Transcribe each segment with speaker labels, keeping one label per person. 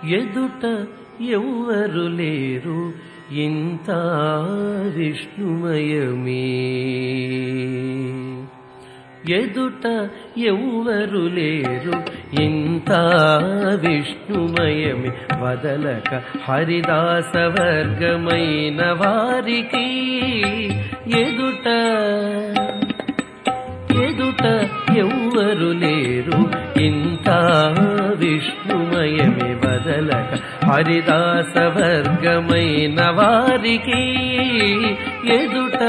Speaker 1: ఎదుట ఎవ్వరు లేరు ఇంత విష్ణుమయమే ఎదుట ఎవ్వరు లేరు ఇంత విష్ణుమయమి వదలక హరిదాస వర్గమైన వారికి ఎదుట ఎదుట ఎవ్వరు లేరు ఇంత విష్ణుమయమి వదలక హరిదాస వర్గమైన వారికి ఎదుట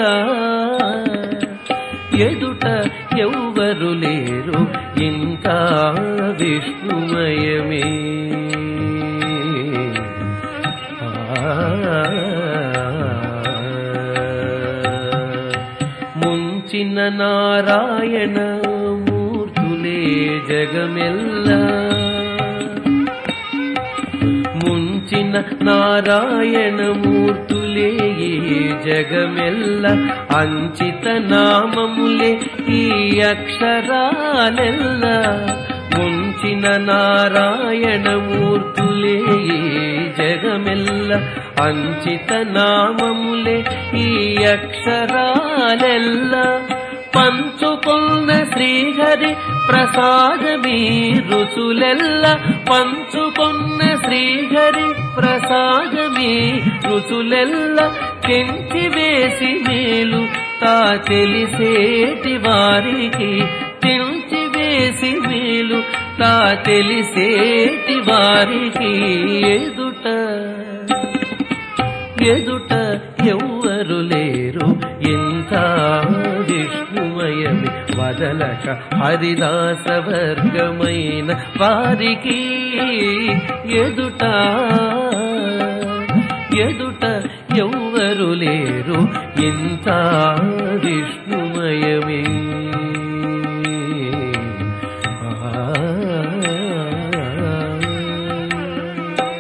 Speaker 1: ఎదుట ఎవ్వరు లేరు ఇంత విష్ణుమయమే ముంచిన నారాయణ మూర్తులే జగమెల్ల ముంచిన నారాయణ మూర్తులే ఈ జగమెల్ల అంచిత నామములే ఈ అక్షరాలెల్ల ముంచిన నారాయణ మూర్తులే ఈ జగమెల్ల అంచిత నామములే ఈ అక్షరాలెల్ల పంచుకున్న శ్రీహరి ప్రసాదమీ రుచులెల్ల పంచుకున్న శ్రీహరి ప్రసాదమీ రుచులెల్ల చెంచి వేసి మేలు తా తెలిసేటి వారికి తెంచి వేసి మేలు తా తెలిసేటి వారికి ఎదుట ఎదుట ఎవ్వరు లేరు ఇంత విష్ణుమయమి వదలక హరిదాస వర్గమైన వారికి ఎదుట ఎదుట ఎవ్వరు లేరు ఇంత విష్ణుమయమే ఆ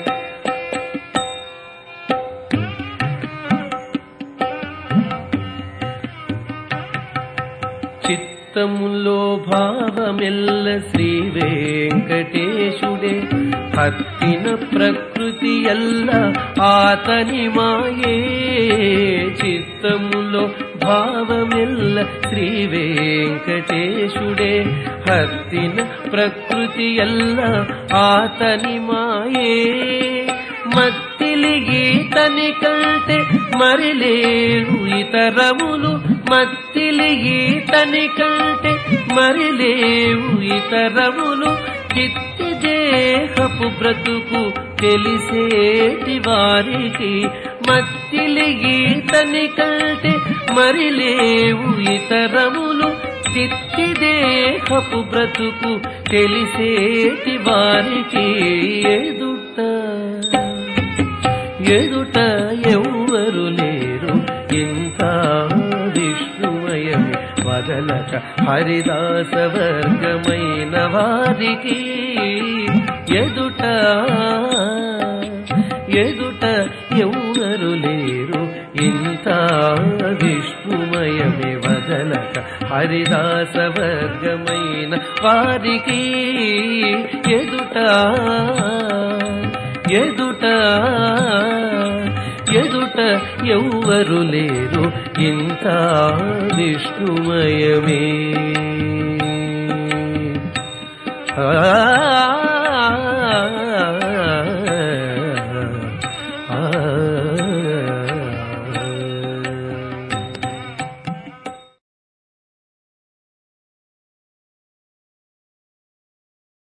Speaker 1: చిత్తములో భావమెల్ల శ్రీ వెంకటేశుడే హత్తిన ప్రకృతి ఎల్ల ఆతని మాయే చిత్తములో భావమెల్ల శ్రీ వెంకటేశుడే హత్తిన ప్రకృతి ఎల్ల ఆతని మాయే మత్తిలిగి తని కంటే మరి లేవు ఇతరములు మత్తిలిగి తని కంటే మరి లేవు ఇతరములు చిత్తి దేహపు బ్రతుకు తెలిసేటి వారికి మత్తిలిగి తని కంటే మరి లేవు ఇతరములు చిత్తి దేహపు బ్రతుకు తెలిసేటి వారికి ఎదుట ఎదుట ఎవ్వరు లేరు ఇంకా విష్ణుమయమి వదలక హరిదాస వర్గమైన వారికి ఎదుట ఎదుట ఎవ్వరు లేరు ఇంత విష్ణుమయమి వదలక హరిదాస వర్గమైన వారికి ఎదుట ఎదుట ఎదుట ఎవ్వరు లేరు ఇంత విష్ణుమయమే ఆ ఆ